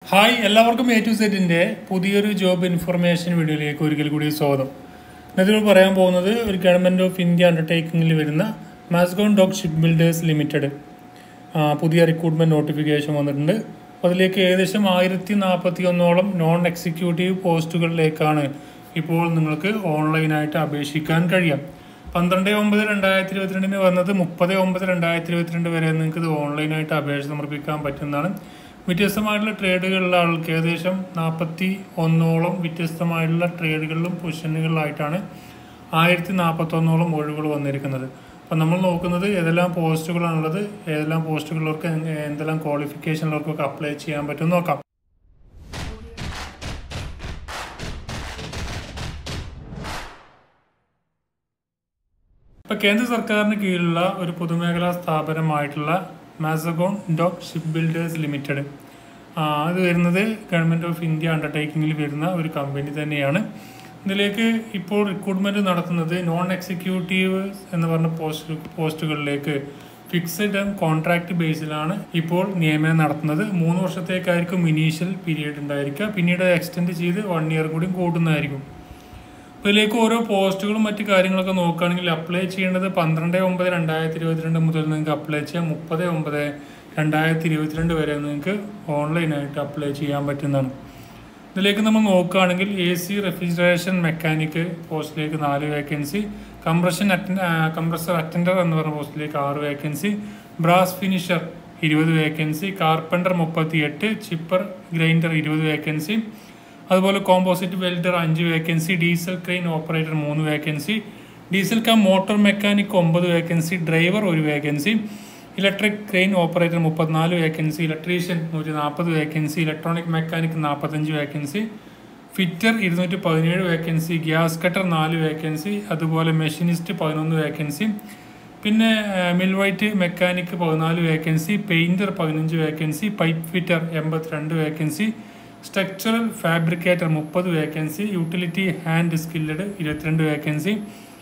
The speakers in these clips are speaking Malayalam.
ഹായ് എല്ലാവർക്കും എ ടു സെറ്റിന്റെ പുതിയൊരു ജോബ് ഇൻഫർമേഷൻ വീഡിയോയിലേക്ക് ഒരിക്കൽ കൂടി സ്വാഗതം ഇതിൽ പറയാൻ പോകുന്നത് ഒരു ഗവൺമെന്റ് ഓഫ് ഇന്ത്യ അണ്ടർടേക്കിംഗിൽ വരുന്ന Mazagon dock ship builders limited പുതിയ റിക്രൂട്ട്മെന്റ് നോട്ടിഫിക്കേഷൻ വന്നിട്ടുണ്ട് അപ്പോൾ അതിലേക്ക് ഏകദേശം ആയിരത്തി നാൽപ്പത്തി ഒന്നോളം നോൺ എക്സിക്യൂട്ടീവ് പോസ്റ്റുകളിലേക്കാണ് ഇപ്പോൾ നിങ്ങൾക്ക് ഓൺലൈനായിട്ട് അപേക്ഷിക്കാൻ കഴിയാം പന്ത്രണ്ട് ഒമ്പത് രണ്ടായിരത്തി ഇരുപത്തിരണ്ടിന് വന്നത് മുപ്പത് ഒമ്പത് രണ്ടായിരത്തി ഇരുപത്തിരണ്ട് വരെ നിങ്ങൾക്ക് ഇത് ഓൺലൈനായിട്ട് അപേക്ഷ സമർപ്പിക്കാൻ പറ്റുന്നതാണ് വ്യത്യസ്തമായിട്ടുള്ള ട്രേഡുകളിലുള്ള ആൾക്ക് ഏകദേശം നാൽപ്പത്തി ഒന്നോളം വ്യത്യസ്തമായിട്ടുള്ള ട്രേഡുകളിലും പൊസിഷനുകളിലായിട്ടാണ് ആയിരത്തി നാൽപ്പത്തൊന്നോളം ഒഴിവുകൾ വന്നിരിക്കുന്നത് അപ്പം നമ്മൾ നോക്കുന്നത് ഏതെല്ലാം പോസ്റ്റുകളാണുള്ളത് ഏതെല്ലാം പോസ്റ്റുകളിലവർക്ക് എന്തെല്ലാം ക്വാളിഫിക്കേഷനിലവർക്കൊക്കെ അപ്ലൈ ചെയ്യാൻ പറ്റും നോക്കാം ഇപ്പൊ കേന്ദ്ര സർക്കാരിന് കീഴിലുള്ള ഒരു പൊതുമേഖലാ സ്ഥാപനമായിട്ടുള്ള Mazagon dock ship builders limited അത് വരുന്നത് ഗവൺമെന്റ് ഓഫ് ഇന്ത്യ അണ്ടർടേക്കിങ്ങിൽ വരുന്ന ഒരു കമ്പനി തന്നെയാണ് ഇതിലേക്ക് ഇപ്പോൾ റിക്രൂട്ട്മെന്റ് നടത്തുന്നത് നോൺ എക്സിക്യൂട്ടീവ് എന്ന് പറഞ്ഞ പോസ്റ്റ് പോസ്റ്റുകളിലേക്ക് ഫിക്സഡ് ടേം കോൺട്രാക്ട് ബേസിലാണ് ഇപ്പോൾ നിയമനം നടത്തുന്നത് മൂന്ന് വർഷത്തേക്കായിരിക്കും ഇനീഷ്യൽ പീരീഡ് ഉണ്ടായിരിക്കുക പിന്നീട് എക്സ്റ്റെൻഡ് ചെയ്ത് വൺ ഇയർ കൂടി കൂട്ടുന്നതായിരിക്കും അപ്പോൾ ഇതിലേക്ക് ഓരോ പോസ്റ്റുകളും മറ്റു കാര്യങ്ങളൊക്കെ നോക്കുകയാണെങ്കിൽ അപ്ലൈ ചെയ്യേണ്ടത് പന്ത്രണ്ട് ഒമ്പത് രണ്ടായിരത്തി ഇരുപത്തിരണ്ട് മുതൽ നിങ്ങൾക്ക് അപ്ലൈ ചെയ്യാം മുപ്പത് ഒമ്പത് രണ്ടായിരത്തി ഇരുപത്തിരണ്ട് വരെ നിങ്ങൾക്ക് ഓൺലൈനായിട്ട് അപ്ലൈ ചെയ്യാൻ പറ്റുന്നതാണ് ഇതിലേക്ക് നമ്മൾ നോക്കുകയാണെങ്കിൽ എ സി റെഫ്രിജറേഷൻ മെക്കാനിക്ക് പോസ്റ്റിലേക്ക് നാല് vacancy compression attend compressor attender എന്ന് പറഞ്ഞ പോസ്റ്റിലേക്ക് ആറ് വേക്കൻസി ബ്രാസ് ഫിനിഷർ ഇരുപത് വേക്കൻസി കാർപ്പൻറ്റർ മുപ്പത്തി എട്ട് ചിപ്പർ ഗ്രൈൻഡർ ഇരുപത് വേക്കൻസി അതുപോലെ കോമ്പോസിറ്റ് വെൽഡർ അഞ്ച് വേക്കൻസി ഡീസൽ ക്രെയിൻ ഓപ്പറേറ്റർ മൂന്ന് vacancy diesel cum motor mechanic ഒമ്പത് വേക്കൻസി ഡ്രൈവർ ഒരു വേക്കൻസി ഇലക്ട്രിക് ക്രെയിൻ ഓപ്പറേറ്റർ മുപ്പത്തിനാല് വേക്കൻസി ഇലക്ട്രീഷ്യൻ നൂറ്റി നാൽപ്പത് വേക്കൻസി ഇലക്ട്രോണിക് മെക്കാനിക് നാൽപ്പത്തഞ്ച് വേക്കൻസി ഫിറ്റർ ഇരുന്നൂറ്റി പതിനേഴ് വേക്കൻസി ഗ്യാസ് കട്ടർ നാല് വേക്കൻസി അതുപോലെ മെഷീനിസ്റ്റ് പതിനൊന്ന് വേക്കൻസി പിന്നെ മിൽവൈറ്റ് മെക്കാനിക് പതിനാല് വേക്കൻസി പെയിൻറ്റർ പതിനഞ്ച് വേക്കൻസി പൈപ്പ് ഫിറ്റർ എൺപത്തിരണ്ട് വേക്കൻസി സ്ട്രക്ചറൽ ഫാബ്രിക്കേറ്റർ മുപ്പത് വേക്കൻസി യൂട്ടിലിറ്റി ഹാൻഡ് സ്കില്ലഡ് ഇരുപത്തിരണ്ട് വേക്കൻസി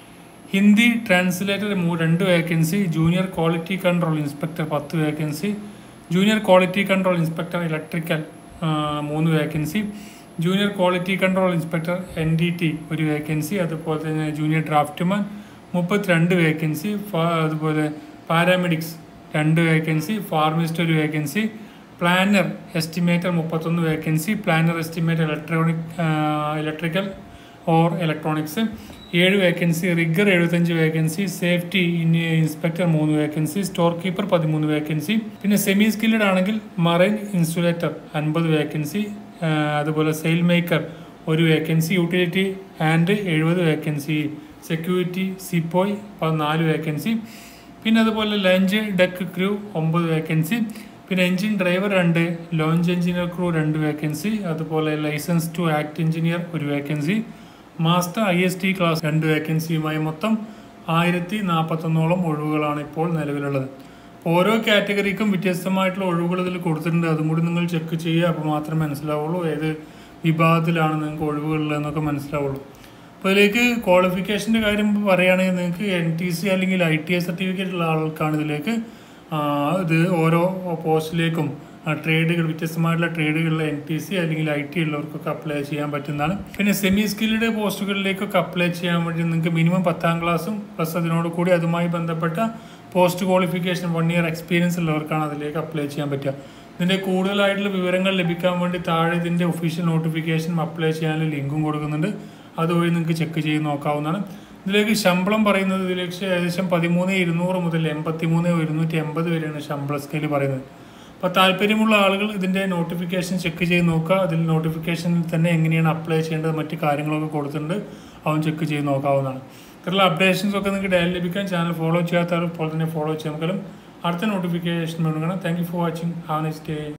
ഹിന്ദി ട്രാൻസ്ലേറ്റർ രണ്ട് vacancy junior quality control inspector പത്ത് vacancy junior quality control inspector electrical മൂന്ന് vacancy junior quality control inspector N D T ഒരു വേക്കൻസി അതുപോലെ തന്നെ ജൂനിയർ ഡ്രാഫ്റ്റ്മാൻ മുപ്പത്തിരണ്ട് വേക്കൻസി അതുപോലെ പാരാമെഡിക്സ് രണ്ട് വേക്കൻസി ഫാർമിസ്റ്റ് ഒരു വേക്കൻസി പ്ലാനർ എസ്റ്റിമേറ്റർ മുപ്പത്തൊന്ന് vacancy planner estimator electronic electrical or electronics ഏഴ് വേക്കൻസി റിഗർ എഴുപത്തഞ്ച് വേക്കൻസി സേഫ്റ്റി ഇൻസ്പെക്ടർ മൂന്ന് വേക്കൻസി സ്റ്റോർ കീപ്പർ പതിമൂന്ന് വേക്കൻസി പിന്നെ സെമി സ്കില്ലഡ് ആണെങ്കിൽ മറൈൻ ഇൻസുലേറ്റർ അൻപത് വേക്കൻസി അതുപോലെ സെയിൽ മേക്കർ ഒരു വേക്കൻസി യൂട്ടിലിറ്റി ആൻഡ് എഴുപത് വേക്കൻസി സെക്യൂരിറ്റി സിപ്പോയ് നാല് വേക്കൻസി പിന്നെ അതുപോലെ ലഞ്ച് ഡെക്ക് ക്രൂ ഒമ്പത് വേക്കൻസി പിന്നെ എഞ്ചിൻ ഡ്രൈവർ രണ്ട് ലോഞ്ച് എഞ്ചിനീയർ ക്രൂ രണ്ട് വേക്കൻസി അതുപോലെ ലൈസൻസ് ടു ആക്ട് എഞ്ചിനീയർ ഒരു vacancy master I S T class രണ്ട് വേക്കൻസിയുമായി മൊത്തം ആയിരത്തി നാൽപ്പത്തൊന്നോളം ഒഴിവുകളാണ് ഇപ്പോൾ നിലവിലുള്ളത് ഓരോ കാറ്റഗറിക്കും വ്യത്യസ്തമായിട്ടുള്ള ഒഴിവുകൾ ഇതിൽ കൊടുത്തിട്ടുണ്ട് അതും കൂടി നിങ്ങൾ ചെക്ക് ചെയ്യുക അപ്പോൾ മാത്രമേ മനസ്സിലാവുള്ളൂ ഏത് വിഭാഗത്തിലാണ് നിങ്ങൾക്ക് ഒഴിവുകളിലെന്നൊക്കെ മനസ്സിലാവുള്ളൂ അപ്പോൾ ഇതിലേക്ക് ക്വാളിഫിക്കേഷൻ്റെ കാര്യം പറയുകയാണെങ്കിൽ നിങ്ങൾക്ക് എൻ ടി സി അല്ലെങ്കിൽ ഐ ടി ഐ സർട്ടിഫിക്കറ്റ് ഉള്ള ആൾക്കാണ് ഇതിലേക്ക് ഇത് ഓരോ പോസ്റ്റിലേക്കും ട്രേഡുകൾ വ്യത്യസ്തമായിട്ടുള്ള ട്രേഡുകളിലെ എൻ ടി സി അല്ലെങ്കിൽ ഐ ടി ഉള്ളവർക്കൊക്കെ അപ്ലൈ ചെയ്യാൻ പറ്റുന്നതാണ് പിന്നെ സെമി സ്കിൽഡ് പോസ്റ്റുകളിലേക്കൊക്കെ അപ്ലൈ ചെയ്യാൻ വേണ്ടി നിങ്ങൾക്ക് മിനിമം പത്താം ക്ലാസ്സും പ്ലസ് അതിനോട് കൂടി അതുമായി ബന്ധപ്പെട്ട post qualification one year experience ഉള്ളവർക്കാണ് അതിലേക്ക് അപ്ലൈ ചെയ്യാൻ പറ്റുക ഇതിൻ്റെ കൂടുതലായിട്ടുള്ള വിവരങ്ങൾ ലഭിക്കാൻ വേണ്ടി താഴെ ഇതിൻ്റെ ഒഫീഷ്യൽ നോട്ടിഫിക്കേഷൻ അപ്ലൈ ചെയ്യാനുള്ള ലിങ്കും കൊടുക്കുന്നുണ്ട് അതുവഴി നിങ്ങൾക്ക് ചെക്ക് ചെയ്ത് നോക്കാവുന്നതാണ് ഇതിലേക്ക് ശമ്പളം പറയുന്നത് ഇതിലേക്ക് ഏകദേശം പതിമൂന്ന് ഇരുന്നൂറ് മുതൽ എൺപത്തി മൂന്ന് ഒരുന്നൂറ്റി എൺപത് വരെയാണ് ശമ്പള സ്കെയിൽ പറയുന്നത് അപ്പോൾ താല്പര്യമുള്ള ആളുകൾ ഇതിൻ്റെ നോട്ടിഫിക്കേഷൻ ചെക്ക് ചെയ്ത് നോക്കുക അതിൽ നോട്ടിഫിക്കേഷനിൽ തന്നെ എങ്ങനെയാണ് അപ്ലൈ ചെയ്യേണ്ടത് മറ്റ് കാര്യങ്ങളൊക്കെ കൊടുത്തിട്ടുണ്ട് അവൻ ചെക്ക് ചെയ്ത് നോക്കാവുന്നതാണ് ഇത്തരത്തിലുള്ള അപ്ഡേഷൻസ് ഒക്കെ നിങ്ങൾക്ക് ഡയറി ലഭിക്കാൻ ചാനൽ ഫോളോ ചെയ്യാത്തവർ ഇപ്പോൾ തന്നെ ഫോളോ ചെയ്യാൻ അടുത്ത നോട്ടിഫിക്കേഷൻ വേണം thank you for watching have next day